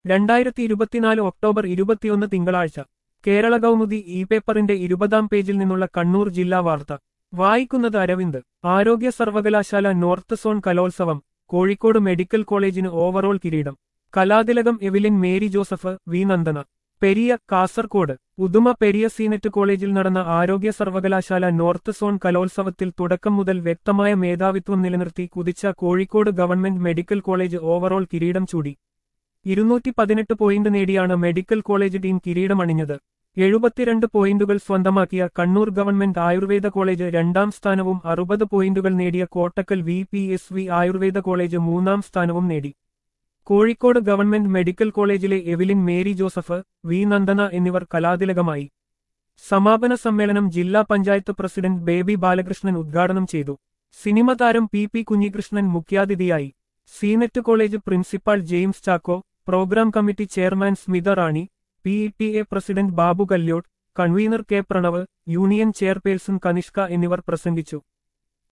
രണ്ടായിരത്തി ഇരുപത്തിനാല് ഒക്ടോബർ ഇരുപത്തിയൊന്ന് തിങ്കളാഴ്ച കേരള കൗമുദി ഇ പേപ്പറിന്റെ ഇരുപതാം പേജിൽ നിന്നുള്ള കണ്ണൂർ ജില്ലാ വാർത്ത വായിക്കുന്നത് അരവിന്ദ് ആരോഗ്യ സർവകലാശാല നോർത്ത് സോൺ കലോത്സവം കോഴിക്കോട് മെഡിക്കൽ കോളേജിന് ഓവറോൾ കിരീടം കലാതിലകം Evelyn Mary Joseph V Nandana Periya Kasaragod Uduma Periya സീനറ്റ് കോളേജിൽ നടന്ന ആരോഗ്യ സർവകലാശാല നോർത്ത് സോൺ കലോത്സവത്തിൽ തുടക്കം മുതൽ വ്യക്തമായ മേധാവിത്വം നിലനിർത്തി കുതിച്ച Kozhikode government medical college overall കിരീടം ചൂടി ഇരുന്നൂറ്റി പതിനെട്ട് പോയിന്റ് നേടിയാണ് മെഡിക്കൽ കോളേജ് ടീം കിരീടമണിഞ്ഞത് എഴുപത്തിരണ്ട് പോയിന്റുകൾ സ്വന്തമാക്കിയ കണ്ണൂർ ഗവൺമെന്റ് ആയുർവേദ കോളേജ് രണ്ടാം സ്ഥാനവും അറുപത് പോയിന്റുകൾ നേടിയ Kottakkal V P S V Ayurveda college മൂന്നാം സ്ഥാനവും നേടി കോഴിക്കോട് ഗവൺമെന്റ് മെഡിക്കൽ കോളേജിലെ Evelyn Mary Joseph V Nandana എന്നിവർ കലാതിലകമായി സമാപന സമ്മേളനം ജില്ലാ പഞ്ചായത്ത് പ്രസിഡന്റ് ബേബി ബാലകൃഷ്ണൻ ഉദ്ഘാടനം ചെയ്തു സിനിമ താരം പി പി കുഞ്ഞികൃഷ്ണൻ മുഖ്യാതിഥിയായി സീനെറ്റ് college principal James Chacko program committee chairman Smitha Rani P E T A president Babu Kalyot convener K Pranav union chairperson Kanishka എന്നിവർ പ്രസംഗിച്ചു